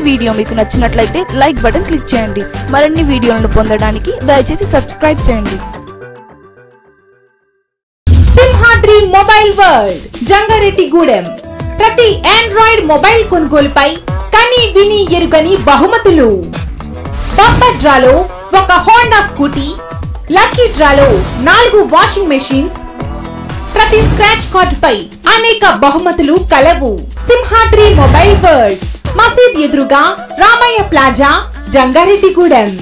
video మీకు నచ్చినట్లయితే like button click చేయండి మరిన్ని వీడియోలను పొందడానికి దయచేసి సబ్స్క్రైబ్ చేయండి సింహాద్రి మొబైల్ వరల్డ్ జంగారెడ్డిగూడెం ప్రతి ఆండ్రాయిడ్ మొబైల్ కొనుగోలుపై కని విని ఎరుగని బహుమతులు బంపర్ డ్రాలో ఒక హోండా స్కూటీ లక్కీ డ్రాలో నాలుగు వాషింగ్ మెషిన్ ప్రతి స్క్రాచ్ కార్డుపై అనేక బహుమతులు కలవు సింహాద్రి మొబైల్ వరల్డ్ మసీద్ ఎదురుగా రామయ్య ప్లాజా జంగారెడ్డిగూడెం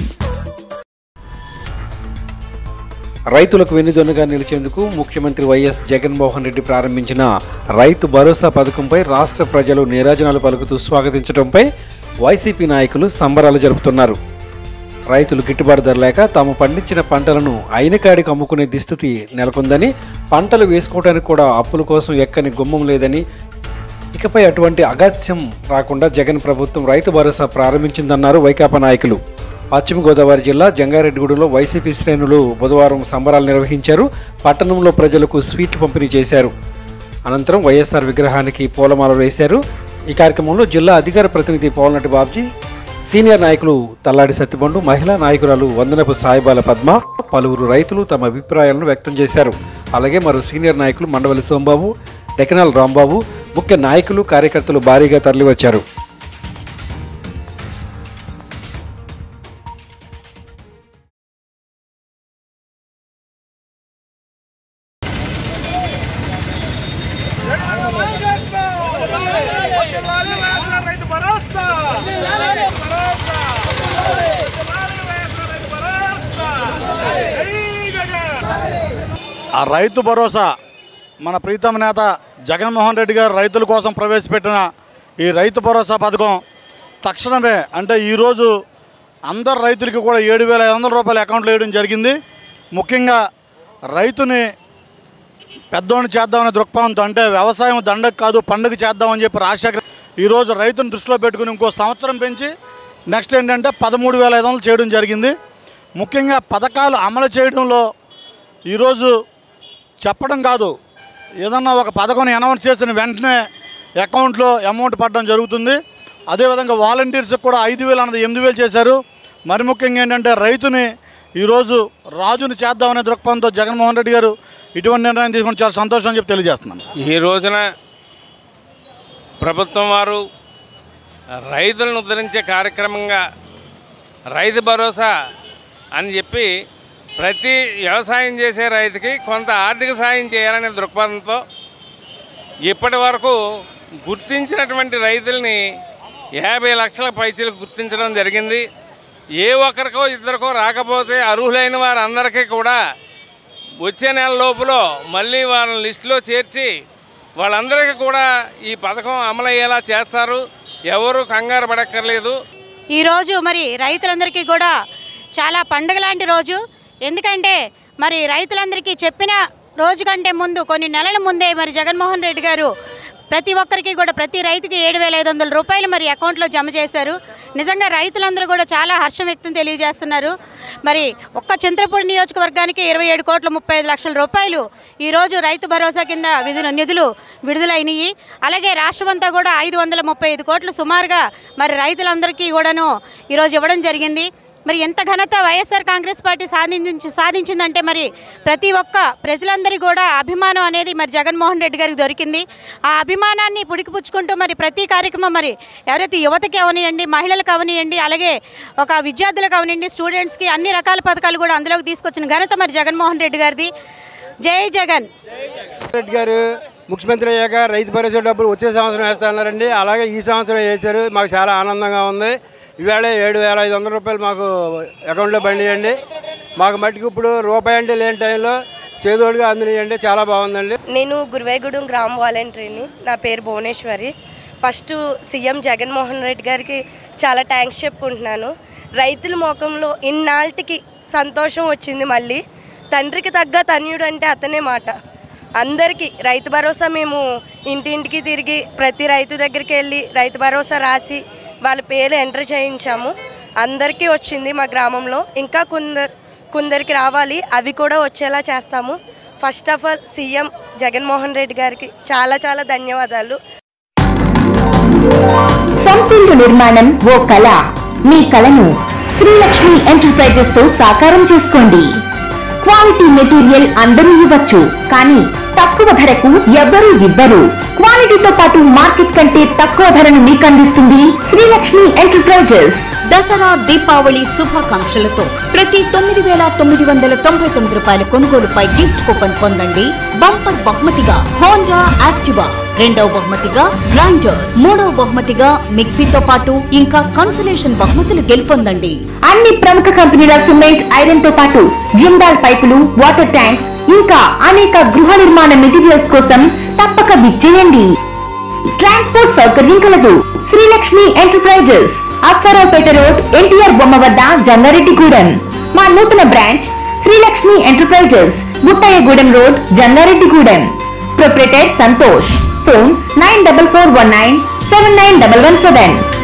రైతులకు వెన్నుదన్నుగా నిలిచేందుకు ముఖ్యమంత్రి వైఎస్ జగన్మోహన్ రెడ్డి ప్రారంభించిన రైతు భరోసా పథకంపై రాష్ట్ర ప్రజలు నీరాజనాలు పలుకుతూ స్వాగతించడంపై వైసీపీ నాయకులు సంబరాలు జరుపుతున్నారు రైతులు గిట్టుబాటు ధర లేక తాము పండించిన పంటలను అయిన కాడికి అమ్ముకునే దుస్థితి నెలకొందని పంటలు వేసుకోవడానికి కూడా అప్పుల కోసం ఎక్కని గుమ్మం లేదని ఇకపై అటువంటి అగత్యం రాకుండా జగన్ ప్రభుత్వం రైతు భరోసా ప్రారంభించిందన్నారు వైకాపా నాయకులు పశ్చిమ గోదావరి జిల్లా జంగారెడ్డిగూడెంలో వైసీపీ శ్రేణులు బుధవారం సంబరాలు నిర్వహించారు పట్టణంలో ప్రజలకు స్వీట్లు పంపిణీ చేశారు అనంతరం వైఎస్ఆర్ విగ్రహానికి పూలమాలలు వేశారు ఈ కార్యక్రమంలో జిల్లా అధికార ప్రతినిధి పోలనటి బాబ్జీ సీనియర్ నాయకులు తల్లాడి సత్యబండు మహిళా నాయకురాలు వందనపు సాయిబాల పద్మ పలువురు రైతులు తమ అభిప్రాయాలను వ్యక్తం చేశారు అలాగే మరో సీనియర్ నాయకులు మండవల్లి సోంబాబు డెకనాల్ రాంబాబు ముఖ్య నాయకులు కార్యకర్తలు భారీగా తరలివచ్చారు రైతు భరోసా భరోసా రైతు భరోసా జై జగన్ ఆ రైతు భరోసా మన ప్రీతమ నేత జగన్మోహన్ రెడ్డి గారు రైతుల కోసం ప్రవేశపెట్టిన ఈ రైతు భరోసా పథకం తక్షణమే అంటే ఈరోజు అందరు రైతులకి కూడా ఏడు వేల ఐదు వందల రూపాయల అకౌంట్లో వేయడం జరిగింది ముఖ్యంగా రైతుని పెద్దోడిని చేద్దామనే దృక్పథంతో అంటే వ్యవసాయం దండకు కాదు పండుగ చేద్దామని చెప్పి రాజశేఖర్ ఈరోజు రైతుని దృష్టిలో పెట్టుకుని ఇంకో సంవత్సరం పెంచి నెక్స్ట్ ఏంటంటే పదమూడు వేల ఐదు వందలు చేయడం జరిగింది ముఖ్యంగా పథకాలు అమలు చేయడంలో ఈరోజు చెప్పడం కాదు ఏదన్నా ఒక పథకం అనౌన్స్ చేసిన వెంటనే అకౌంట్లో అమౌంట్ పడడం జరుగుతుంది అదేవిధంగా వాలంటీర్స్కి కూడా ఐదు వేలు అన్నది ఎనిమిది వేలు చేశారు మరి ముఖ్యంగా ఏంటంటే రైతుని ఈరోజు రాజుని చేద్దామనే దృక్పథంతో జగన్మోహన్ రెడ్డి గారు ఇటువంటి నిర్ణయం తీసుకుని చాలా సంతోషం అని చెప్పి తెలియజేస్తున్నాను ఈ రోజున ప్రభుత్వం వారు రైతులను ఉద్ధరించే కార్యక్రమంగా రైతు భరోసా అని చెప్పి ప్రతి వ్యవసాయం చేసే రైతుకి కొంత ఆర్థిక సాయం చేయాలనే దృక్పథంతో ఇప్పటి వరకు గుర్తించినటువంటి రైతుల్ని యాభై లక్షల పైచీలకు గుర్తించడం జరిగింది ఏ ఒక్కరికో ఇద్దరికో రాకపోతే అర్హులైన వారందరికీ కూడా వచ్చే నెల లోపల మళ్ళీ వాళ్ళని లిస్టులో చేర్చి వాళ్ళందరికీ కూడా ఈ పథకం అమలయ్యేలా చేస్తారు ఎవరు కంగారు పడక్కర్లేదు ఈరోజు మరి రైతులందరికీ కూడా చాలా పండుగ లాంటి రోజు ఎందుకంటే మరి రైతులందరికీ చెప్పిన రోజు కంటే ముందు కొన్ని నెలల ముందే మరి జగన్మోహన్ రెడ్డి గారు ప్రతి ఒక్కరికి కూడా ప్రతి రైతుకి ఏడు వేల ఐదు వందల రూపాయలు మరి అకౌంట్లో జమ చేశారు నిజంగా రైతులందరూ కూడా చాలా హర్షం వ్యక్తం తెలియజేస్తున్నారు మరి ఒక్క చంద్రపూడి నియోజకవర్గానికి ఇరవై ఏడు కోట్ల ముప్పై ఐదు లక్షల రూపాయలు ఈరోజు రైతు భరోసా కింద విధుల నిధులు విడుదలైనవి అలాగే రాష్ట్రమంతా కూడా ఐదు వందల ముప్పై ఐదు కోట్లు సుమారుగా మరి రైతులందరికీ కూడాను ఈరోజు ఇవ్వడం జరిగింది మరి ఎంత ఘనత వైఎస్ఆర్ కాంగ్రెస్ పార్టీ సాధించి సాధించిందంటే మరి ప్రతి ఒక్క ప్రజలందరి కూడా అభిమానం అనేది మరి జగన్మోహన్ రెడ్డి గారికి దొరికింది ఆ అభిమానాన్ని పుడికిపుచ్చుకుంటూ మరి ప్రతి కార్యక్రమం మరి ఎవరైతే యువతకి అవనియండి మహిళలకు అవనియండి అలాగే ఒక విద్యార్థులకు అవనియండి స్టూడెంట్స్కి అన్ని రకాల పథకాలు కూడా అందులోకి తీసుకొచ్చిన ఘనత మరి జగన్మోహన్ రెడ్డి గారిది జై జగన్ రెడ్డి గారు ముఖ్యమంత్రి అయ్యాక రైతు భరోసా డబ్బులు వచ్చే సంవత్సరం వేస్తానన్నారండి అలాగే ఈ సంవత్సరం వేశారు మాకు చాలా ఆనందంగా ఉంది ఇవాళ ఏడు వేల ఐదు వందల రూపాయలు మాకు అకౌంట్లో బండియండి మాకు మట్టుకు ఇప్పుడు రూపాయి అంటే లేని టైంలో చేదోడుగా అందినాయండి చాలా బాగుందండి నేను గురువేగూడెం గ్రామ వాలంటీర్ని నా పేరు భువనేశ్వరి ఫస్ట్ సీఎం జగన్మోహన్ రెడ్డి గారికి చాలా థ్యాంక్స్ చెప్పుకుంటున్నాను రైతుల ముఖంలో ఇన్నాళ్ళకి సంతోషం వచ్చింది మళ్ళీ తండ్రికి తగ్గ తన్యుడు అంటే అతనే మాట అందరికీ రైతు భరోసా మేము ఇంటింటికి తిరిగి ప్రతి రైతు దగ్గరికి వెళ్ళి రైతు భరోసా రాసి వాళ్ళ పేరు ఎంటర్ చేయించాము అందరికీ వచ్చింది మా గ్రామంలో ఇంకా కొందరు కొందరికి రావాలి అవి కూడా వచ్చేలా చేస్తాము first of all CM Jaganmohan Reddy గారికి చాలా చాలా ధన్యవాదాలు సొంతిల్లు నిర్మాణం ఓ కళ మీ కళను శ్రీలక్ష్మి ఎంటర్ప్రైజెస్ తో సాకారం చేసుకోండి క్వాలిటీ మెటీరియల్ అందరూ ఇవ్వచ్చు కానీ తక్కువ ధరకు ఎవ్వరూ ఇవ్వరు క్వాలిటీతో పాటు మార్కెట్ కంటే తక్కువ ధరను మీకు అందిస్తుంది శ్రీలక్ష్మి ఎంటర్ప్రైజెస్ దసరా దీపావళి శుభాకాంక్షలతో ప్రతి తొమ్మిది వేల తొమ్మిది వందల తొంభై తొమ్మిది రూపాయల కొనుగోలుపై గిఫ్ట్ కూపన్ పొందండి బంపర్ బహుమతిగా హోండా యాక్టివా రెండవ బహుమతిగా గ్రైండర్ మూడవ బహుమతిగా మిక్సీతో పాటు ఇంకా కన్సలేషన్ బహుమతులు గెలుపొందండి అన్ని ప్రముఖ కంపెనీల సిమెంట్ ఐరన్ తో పాటు జిందాల్ పైపులు వాటర్ ట్యాంక్స్ ఇంకా అనేక గృహ నిర్మాణ మెటీరియల్స్ కోసం తప్పక విచ్చేయండి ట్రాన్స్పోర్ట్ సౌకర్యం కలదు శ్రీలక్ష్మి ఎంటర్ప్రైజెస్ అశ్వరావుపేట రోడ్ ఎన్టీఆర్ బొమ్మ వద్ద జంగారెడ్డిగూడెం మా నూతన branch Srilakshmi Enterprises Guttayyagudem road Jangareddygudem proprietor Santosh phone nine double four one nine seven nine double one seven